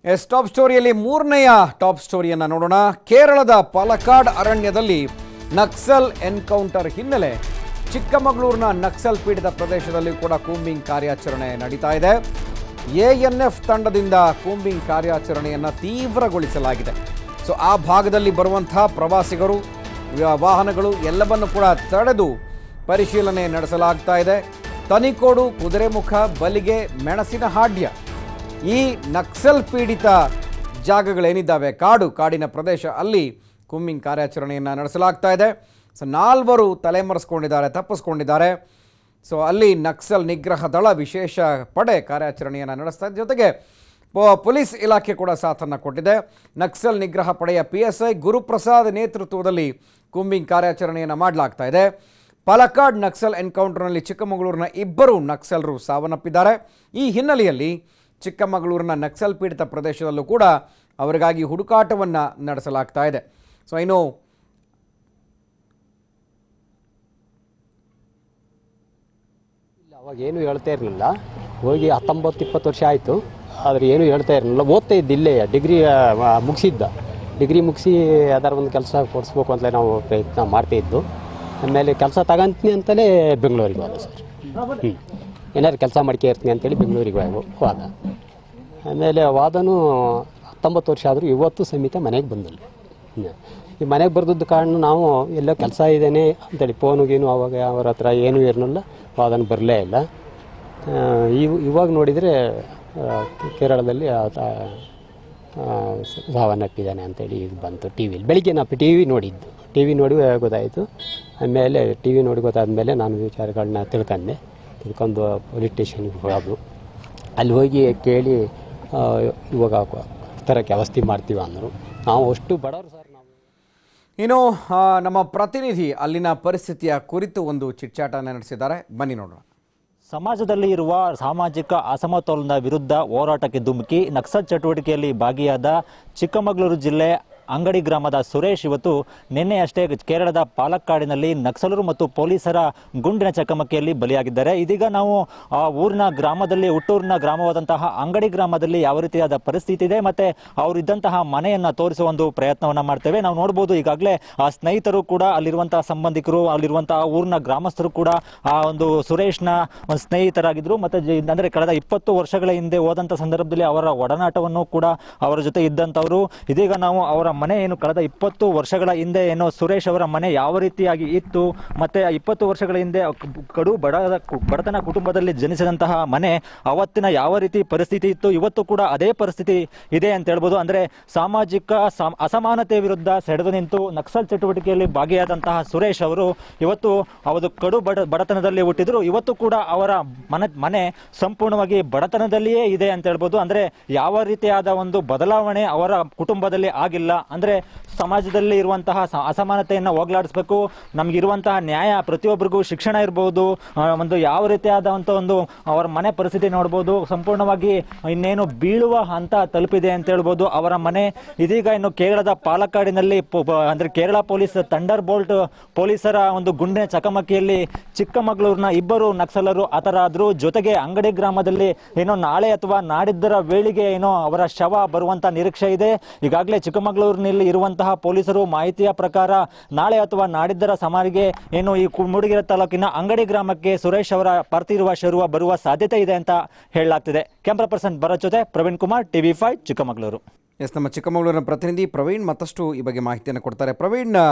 S top ಸ್ಟೋರಿಯಲ್ಲಿ ಮೂರನೆಯ top ಸ್ಟೋರಿಯನ್ನು ನೋಡೋಣ ಕೇರಳದ ಪಾಲಕ್ಕಾಡ್ ಅರಣ್ಯದಲ್ಲಿ ನಕ್ಸಲ್ ಎನ್ಕೌಂಟರ್ ಹಿನ್ನೆಲೆ ಚಿಕ್ಕಮಗಳೂರಿನ ನಕ್ಸಲ್ ಪೀಡಿತ ಪ್ರದೇಶದಲ್ಲಿ ಕೂಡ ಕೂಂಬಿಂಗ್ ಕಾರ್ಯಾಚರಣೆ ನಡೀತಾ ಇದೆ ಎಎನ್ಎಫ್ ತಂಡದಿಂದ ಕೂಂಬಿಂಗ್ ಕಾರ್ಯಾಚರಣೆಯನ್ನು ತೀವ್ರಗೊಳಿಸಲಾಗಿದೆ ಸೊ ಆ ಭಾಗದಲ್ಲಿ ಬರುವಂತಹ ಪ್ರವಾಸಿಗರು ವ- ವಾಹನಗಳು ಎಲ್ಲವನ್ನು ಕೂಡ ತಡೆದು ಪರಿಶೀಲನೆ ನಡೆಸಲಾಗ್ತಾ ಇದೆ ತನಿಕೋಡು ಕುದುರೆಮುಖ ಬಲಿಗೆ ಮೆಣಸಿನ ಹಾಡ್ಯ ಈ ನಕ್ಸಲ್ ಪೀಡಿತ ಜಾಗಗಳೇನಿದ್ದಾವೆ ಕಾಡು ಕಾಡಿನ ಪ್ರದೇಶ ಅಲ್ಲಿ ಕುಮ್ಮಿಂಗ್ ಕಾರ್ಯಾಚರಣೆಯನ್ನು ನಡೆಸಲಾಗ್ತಾ ಇದೆ ಸೊ ನಾಲ್ವರು ತಲೆಮರೆಸ್ಕೊಂಡಿದ್ದಾರೆ ತಪ್ಪಿಸ್ಕೊಂಡಿದ್ದಾರೆ ಸೊ ಅಲ್ಲಿ ನಕ್ಸಲ್ ನಿಗ್ರಹ ದಳ ವಿಶೇಷ ಪಡೆ ಕಾರ್ಯಾಚರಣೆಯನ್ನು ನಡೆಸ್ತಾ ಇದೆ ಜೊತೆಗೆ ಪೊ- ಪೊಲೀಸ್ ಇಲಾಖೆ ಕೂಡ ಸಾಥನ್ನು ಕೊಟ್ಟಿದೆ ನಕ್ಸಲ್ ನಿಗ್ರಹ ಪಡೆಯ ಪಿ ಎಸ್ ಐ ಗುರುಪ್ರಸಾದ್ ನೇತೃತ್ವದಲ್ಲಿ ಕುಂಬಿಂಗ್ ಕಾರ್ಯಾಚರಣೆಯನ್ನು ಮಾಡಲಾಗ್ತಾ ಇದೆ ಪಾಲಕ್ಕಾಡ್ ನಕ್ಸಲ್ ಎನ್ಕೌಂಟರ್ನಲ್ಲಿ ಚಿಕ್ಕಮಗಳೂರಿನ ಇಬ್ಬರು ನಕ್ಸಲರು ಸಾವನ್ನಪ್ಪಿದ್ದಾರೆ ಈ ಹಿನ್ನೆಲೆಯಲ್ಲಿ ಚಿಕ್ಕಮಗಳೂರಿನ ನಕ್ಸಲ್ ಪೀಡಿತ ಪ್ರದೇಶದಲ್ಲೂ ಕೂಡ ಅವರಿಗಾಗಿ ಹುಡುಕಾಟವನ್ನು ನಡೆಸಲಾಗ್ತಾ ಇದೆ ಸೊ ಇನ್ನು ಇಲ್ಲ ಅವಾಗ ಏನು ಹೇಳ್ತಾ ಇರಲಿಲ್ಲ ಹೋಗಿ ಹತ್ತೊಂಬತ್ತು ಇಪ್ಪತ್ತು ವರ್ಷ ಆಯಿತು ಆದರೆ ಏನು ಹೇಳ್ತಾ ಇರಲಿಲ್ಲ ಓದ್ತಾ ಇದ್ದ ಇಲ್ಲೇ ಡಿಗ್ರಿ ಮುಗಿಸಿದ್ದ ಡಿಗ್ರಿ ಮುಗಿಸಿ ಯಾವ್ದಾರು ಒಂದು ಕೆಲಸ ಕೊಡಿಸ್ಬೇಕು ಅಂತಲೇ ನಾವು ಪ್ರಯತ್ನ ಮಾಡ್ತಾ ಇದ್ದು ಆಮೇಲೆ ಕೆಲಸ ತಗೊಂತೀನಿ ಅಂತಲೇ ಬೆಂಗಳೂರಿಗೆ ಹೋದ ಸರ್ ಹ್ಞೂ ಏನಾದ್ರು ಕೆಲಸ ಮಾಡ್ಕೆ ಇರ್ತೀನಿ ಅಂತೇಳಿ ಬೆಂಗಳೂರಿಗೆ ಹೋದ ಹೋದ ಆಮೇಲೆ ವಾದನು ಹತ್ತೊಂಬತ್ತು ವರ್ಷ ಆದರೂ ಇವತ್ತು ಸಮೇತ ಮನೆಗೆ ಬಂದಿಲ್ಲ ಹ್ಮ್. ಈ ಮನೆಗೆ ಬರ್ದದ್ದು ಕಾರಣ ನಾವು ಎಲ್ಲೋ ಕೆಲಸ ಇದ್ದೇನೆ ಅಂತೇಳಿ ಫೋನು ಗೀನು ಅವಾಗ ಅವ್ರ ಹತ್ರ ಏನೂ ಇರಲಿಲ್ಲ ವಾದನ ಬರಲೇ ಇಲ್ಲ ಆ, ಇವ್ ಇವಾಗ ನೋಡಿದರೆ ಆ, ಕೇರಳದಲ್ಲಿ ಆತ ಆ, ಸಾವನ್ನಪ್ಪಿದ್ದಾನೆ ಅಂತೇಳಿ ಇದು ಬಂತು ಟಿ ವಿಲಿ ಬೆಳಿಗ್ಗೆ ನಾವು ಟಿ ವಿ ನೋಡಿದ್ದು ಟಿ ವಿ ನೋಡಿ ಗೊತ್ತಾಯಿತು ಆಮೇಲೆ ಟಿ ವಿ ನೋಡಿ ಗೊತ್ತಾದ್ಮೇಲೆ ನಾನು ವಿಚಾರಗಳನ್ನ ತಿಳ್ಕೊಂಡೆ ತಿಳ್ಕೊಂಡು ಪೊಲೀಸ್ ಸ್ಟೇಷನ್ಗೆ ಹೋಗೋದು ಅಲ್ಲಿ ಹೋಗಿ ಕೇಳಿ ಆ, ಇವಾಗ ತರಕ್ಕೆ ವ್ಯವಸ್ಥೆ ಮಾಡ್ತೀವಿ ಅಂದರು ನಾವು ಅಷ್ಟು ಬಡವರು ಸರ್ ನಾವು ಇನ್ನು ಆ, ನಮ್ಮ ಪ್ರತಿನಿಧಿ ಅಲ್ಲಿನ ಪರಿಸ್ಥಿತಿಯ ಕುರಿತು ಒಂದು ಚಿಟ್ಚಾಟನ ನಡೆಸಿದ್ದಾರೆ ಬನ್ನಿ ನೋಡೋಣ ಸಮಾಜದಲ್ಲಿ ಇರುವ ಸಾಮಾಜಿಕ ಅಸಮತೋಲನದ ವಿರುದ್ಧ ಹೋರಾಟಕ್ಕೆ ಧುಮುಕಿ ನಕ್ಸಲ್ ಚಟುವಟಿಕೆಯಲ್ಲಿ ಭಾಗಿಯಾದ ಚಿಕ್ಕಮಗಳೂರು ಜಿಲ್ಲೆ ಅಂಗಡಿ ಗ್ರಾಮದ ಸುರೇಶ್ ಇವತ್ತು ನಿನ್ನೆಯಷ್ಟೇ ಕೇರಳದ ಪಾಲಕ್ಕಾಡಿನಲ್ಲಿ ನಕ್ಸಲರು ಮತ್ತು ಪೊಲೀಸರ ಗುಂಡಿನ ಚಕಮಕಿಯಲ್ಲಿ ಬಲಿಯಾಗಿದ್ದಾರೆ ಇದೀಗ ನಾವು ಆ ಊರಿನ ಗ್ರಾಮದಲ್ಲಿ ಹುಟ್ಟೂರಿನ ಗ್ರಾಮವಾದಂತಹ ಅಂಗಡಿ ಗ್ರಾಮದಲ್ಲಿ ಯಾವ ರೀತಿಯಾದ ಪರಿಸ್ಥಿತಿ ಇದೆ ಮತ್ತೆ ಅವರಿದ್ದಂತಹ ಮನೆಯನ್ನ ತೋರಿಸುವ ಒಂದು ಪ್ರಯತ್ನವನ್ನ ಮಾಡ್ತೇವೆ ನಾವು ನೋಡಬಹುದು ಈಗಾಗಲೇ ಆ ಸ್ನೇಹಿತರು ಕೂಡ ಅಲ್ಲಿರುವಂತಹ ಸಂಬಂಧಿಕರು ಅಲ್ಲಿರುವಂತಹ ಊರಿನ ಗ್ರಾಮಸ್ಥರು ಕೂಡ ಆ ಒಂದು ಸುರೇಶ್ನ ಒಂದು ಸ್ನೇಹಿತರಾಗಿದ್ರು ಮತ್ತೆ ಜಿ- ಅಂದ್ರೆ ಕಳೆದ ಇಪ್ಪತ್ತು ವರ್ಷಗಳ ಹಿಂದೆ ಹೋದಂತ ಸಂದರ್ಭದಲ್ಲಿ ಅವರ ಒಡನಾಟವನ್ನು ಕೂಡ ಅವರ ಜೊತೆ ಇದ್ದಂತವರು ಇದೀಗ ನಾವು ಅವರ ಮನೆ ಏನು ಕಳೆದ ಇಪ್ಪತ್ತು ವರ್ಷಗಳ ಹಿಂದೆ ಏನು ಸುರೇಶ್ ಅವರ ಮನೆ ಯಾವ ರೀತಿಯಾಗಿ ಇತ್ತು ಮತ್ತೆ ಆ ಇಪ್ಪತ್ತು ವರ್ಷಗಳ ಹಿಂದೆ ಕ- ಕಡು ಬಡ ಬಡತನ ಕುಟುಂಬದಲ್ಲಿ ಜನಿಸಿದಂತಹ ಮನೆ ಅವತ್ತಿನ ಯಾವ ರೀತಿ ಪರಿಸ್ಥಿತಿ ಇತ್ತು ಇವತ್ತು ಕೂಡ ಅದೇ ಪರಿಸ್ಥಿತಿ ಇದೆ ಅಂತ ಹೇಳ್ಬೋದು ಅಂದ್ರೆ ಸಾಮಾಜಿಕ ಸಮ- ಅಸಮಾನತೆ ವಿರುದ್ಧ ಸೆಳೆದು ನಿಂತು ನಕ್ಸಲ್ ಚಟುವಟಿಕೆಯಲ್ಲಿ ಭಾಗಿಯಾದಂತಹ ಸುರೇಶ್ ಅವರು ಇವತ್ತು ಅವರು ಕಡು ಬಡ ಬಡತನದಲ್ಲಿ ಹುಟ್ಟಿದ್ರು ಇವತ್ತು ಕೂಡ ಅವರ ಮನೆ ಮನೆ ಸಂಪೂರ್ಣವಾಗಿ ಬಡತನದಲ್ಲಿಯೇ ಇದೆ ಅಂತ ಹೇಳ್ಬೋದು ಅಂದ್ರೆ ಯಾವ ರೀತಿಯಾದ ಒಂದು ಬದಲಾವಣೆ ಅವರ ಕುಟುಂಬದಲ್ಲಿ ಆಗಿಲ್ಲ ಅಂದ್ರೆ ಸಮಾಜದಲ್ಲಿ ಇರುವಂತಹ ಸ- ಅಸಮಾನತೆಯನ್ನು ಹೋಗ್ಲಾಡಿಸ್ಬೇಕು ನಮ್ಗಿರುವಂತಹ ನ್ಯಾಯ ಪ್ರತಿಯೊಬ್ಬರಿಗೂ ಶಿಕ್ಷಣ ಇರ್ಬೋದು ಆ, ಒಂದು ಯಾವ ರೀತಿಯಾದಂಥ ಒಂದು ಅವರ ಮನೆ ಪರಿಸ್ಥಿತಿ ನೋಡ್ಬೋದು ಸಂಪೂರ್ಣವಾಗಿ ಇನ್ನೇನು ಬೀಳುವ ಹಂತ ತಲುಪಿದೆ ಅಂತ ಹೇಳ್ಬೋದು ಅವರ ಮನೆ ಇದೀಗ ಇನ್ನು ಕೇರಳದ ಪಾಲಕ್ಕಾಡಿನಲ್ಲಿ ಪೊ- ಪ- ಅಂದ್ರೆ ಕೇರಳ ಪೊಲೀಸ್ ಥಂಡರ್ ಬೋಲ್ಟ್ ಪೊಲೀಸರ ಒಂದು ಗುಂಡಿನ ಚಕಮಕಿಯಲ್ಲಿ ಚಿಕ್ಕಮಗಳೂರಿನ ಇಬ್ಬರು ನಕ್ಸಲರು ಹತರಾದ್ರು ಜೊತೆಗೆ ಅಂಗಡಿ ಗ್ರಾಮದಲ್ಲಿ ಏನೋ ನಾಳೆ ಅಥವಾ ನಾಡಿದ್ದರ ವೇಳೆಗೆ ಏನೋ ಅವರ ಶವ ಬರುವಂತ ನಿರೀಕ್ಷೆ ಇದೆ ಈಗಾಗಲೇ ಚಿಕ್ಕಮಗಳೂರಿನಲ್ಲಿ ಇರುವಂತಹ ಪೊಲೀಸರು ಮಾಹಿತಿಯ ಪ್ರಕಾರ ನಾಳೆ ಅಥವಾ ನಾಡಿದ್ದರ ಸಮಾರಿಗೆ ಏನು ಈ ಕು- ಮೂಡಿಗೆರೆ ತಾಲೂಕಿನ ಅಂಗಡಿ ಗ್ರಾಮಕ್ಕೆ ಸುರೇಶ್ ಅವರ ಪಾರ್ಥಿವ ಶರೀರ ಬರುವ ಸಾಧ್ಯತೆ ಇದೆ ಅಂತ ಹೇಳಲಾಗ್ತಿದೆ ಕ್ಯಾಮ್ರಾ ಪರ್ಸನ್ ಭರತ್ ಜೊತೆ ಪ್ರವೀಣ್ ಕುಮಾರ್ ಟಿವಿ ಫೈವ್ ಚಿಕ್ಕಮಗಳೂರು ಎಸ್ ನಮ್ಮ ಚಿಕ್ಕಮಗಳೂರಿನ ಪ್ರತಿನಿಧಿ ಪ್ರವೀಣ್ ಮತ್ತಷ್ಟು ಈ ಬಗ್ಗೆ ಮಾಹಿತಿಯನ್ನು ಕೊಡ್ತಾರೆ ಪ್ರವೀಣ್ ಆ,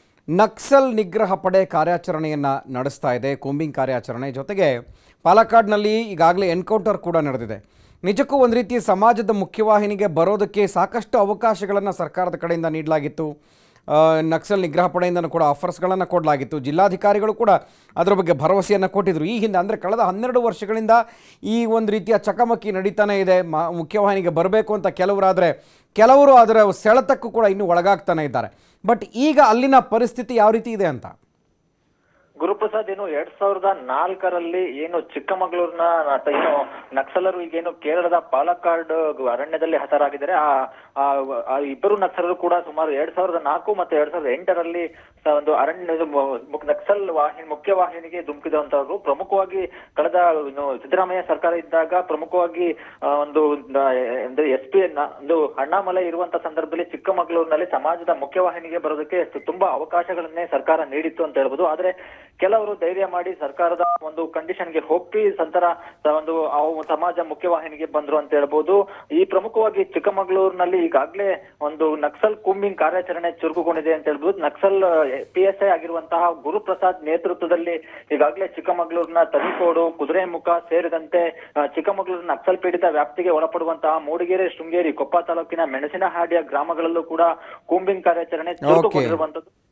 ನಕ್ಸಲ್ ನಿಗ್ರಹ ಪಡೆ ಕಾರ್ಯಾಚರಣೆಯನ್ನು ನಡೆಸ್ತಾ ಇದೆ ಕೂಂಬಿಂಗ್ ಕಾರ್ಯಾಚರಣೆ ಜೊತೆಗೆ ಪಾಲಕ್ಕಾಡ್ನಲ್ಲಿ ಈಗಾಗಲೇ ಎನ್ಕೌಂಟರ್ ಕೂಡ ನಡೆದಿದೆ ನಿಜಕ್ಕೂ ಒಂದು ರೀತಿ ಸಮಾಜದ ಮುಖ್ಯವಾಹಿನಿಗೆ ಬರೋದಕ್ಕೆ ಸಾಕಷ್ಟು ಅವಕಾಶಗಳನ್ನು ಸರ್ಕಾರದ ಕಡೆಯಿಂದ ನೀಡಲಾಗಿತ್ತು ಆ, ನಕ್ಸಲ್ ನಿಗ್ರಹ ಪಡೆಯಿಂದನೂ ಕೂಡ ಆಫರ್ಸ್ಗಳನ್ನು ಕೊಡಲಾಗಿತ್ತು ಜಿಲ್ಲಾಧಿಕಾರಿಗಳು ಕೂಡ ಅದರ ಬಗ್ಗೆ ಭರವಸೆಯನ್ನು ಕೊಟ್ಟಿದ್ದರು ಈ ಹಿಂದೆ ಅಂದರೆ ಕಳೆದ ಹನ್ನೆರಡು ವರ್ಷಗಳಿಂದ ಈ ಒಂದು ರೀತಿಯ ಚಕಮಕಿ ನಡೀತಾನೆ ಇದೆ ಮ ಮುಖ್ಯವಾಹಿನಿಗೆ ಬರಬೇಕು ಅಂತ ಕೆಲವರಾದರೆ ಕೆಲವರು ಅದರ ಸೆಳೆತಕ್ಕೂ ಕೂಡ ಇನ್ನೂ ಒಳಗಾಗ್ತಾನೆ ಇದ್ದಾರೆ ಬಟ್ ಈಗ ಅಲ್ಲಿನ ಪರಿಸ್ಥಿತಿ ಯಾವ ರೀತಿ ಇದೆ ಅಂತ ಗುರುಪ್ರಸಾದ್ ಏನು ಎರಡ್ ಸಾವಿರದ ನಾಲ್ಕರಲ್ಲಿ ಏನು ಚಿಕ್ಕಮಗಳೂರಿನ ಅಥವಾ ಏನು ನಕ್ಸಲರು ಈಗೇನು ಕೇರಳದ ಪಾಲಕ್ಕಾಡ್ ಅರಣ್ಯದಲ್ಲಿ ಹತರಾಗಿದ್ದಾರೆ ಆ ಆ- ಆ ಇಬ್ಬರು ನಕ್ಸಲರು ಕೂಡ ಸುಮಾರು ಎರಡ್ ಸಾವಿರದ ನಾಲ್ಕು ಮತ್ತೆ ಎರಡ್ ಸಾವಿರದ ಎಂಟರಲ್ಲಿ ಸ- ಒಂದು ಅರಣ್ಯ ಇದು ಮು- ಮು- ನಕ್ಸಲ್ ವಾಹಿನಿ ಮುಖ್ಯ ವಾಹಿನಿಗೆ ಧುಮುಕಿದಂತವ್ರು ಪ್ರಮುಖವಾಗಿ ಕಳೆದ ಏನು ಸಿದ್ದರಾಮಯ್ಯ ಸರ್ಕಾರ ಇದ್ದಾಗ ಪ್ರಮುಖವಾಗಿ ಆ, ಒಂದು ನ- ಅಂದ್ರೆ ಎಸ್ ಪಿ ಒಂದು ಅಣ್ಣಾಮಲೈ ಇರುವಂತ ಸಂದರ್ಭದಲ್ಲಿ ಚಿಕ್ಕಮಗಳೂರಿನಲ್ಲಿ ಸಮಾಜದ ಮುಖ್ಯವಾಹಿನಿಗೆ ಬರೋದಕ್ಕೆ ತು- ತುಂಬಾ ಅವಕಾಶಗಳನ್ನೇ ಸರ್ಕಾರ ನೀಡಿತ್ತು ಅಂತ ಹೇಳ್ಬೋದು ಆದ್ರೆ ಕೆಲವರು ಧೈರ್ಯ ಮಾಡಿ ಸರ್ಕಾರದ ಒಂದು ಕಂಡೀಷನ್ಗೆ ಒಪ್ಪಿ ಸಂತರ ಸ- ಒಂದು ಅವು ಸಮಾಜ ಮುಖ್ಯವಾಹಿನಿಗೆ ಬಂದ್ರು ಅಂತ ಹೇಳ್ಬೋದು ಈ ಪ್ರಮುಖವಾಗಿ ಚಿಕ್ಕಮಗಳೂರಿನಲ್ಲಿ ಈಗಾಗಲೇ ಒಂದು ನಕ್ಸಲ್ ಕೂಂಬಿಂಗ್ ಕಾರ್ಯಾಚರಣೆ ಚುರುಕುಗೊಂಡಿದೆ ಅಂತ ಹೇಳ್ಬೋದು ನಕ್ಸಲ್ ಪಿ ಎಸ್ ಐ ಆಗಿರುವಂತಹ ಗುರುಪ್ರಸಾದ್ ನೇತೃತ್ವದಲ್ಲಿ ಈಗಾಗಲೇ ಚಿಕ್ಕಮಗಳೂರಿನ ತನಿಕೋಡು ಕುದುರೆಮುಖ ಸೇರಿದಂತೆ ಆ, ಚಿಕ್ಕಮಗಳೂರು ನಕ್ಸಲ್ ಪೀಡಿತ ವ್ಯಾಪ್ತಿಗೆ ಒಳಪಡುವಂತಹ ಮೂಡಿಗೆರೆ ಶೃಂಗೇರಿ ಕೊಪ್ಪ ತಾಲೂಕಿನ ಮೆಣಸಿನಹಾಡಿಯ ಗ್ರಾಮಗಳಲ್ಲೂ ಕೂಡ ಕೂಂಬಿಂಗ್ ಕಾರ್ಯಾಚರಣೆ ಚುರುಕುಗೊಂಡಿರುವಂತದ್ದು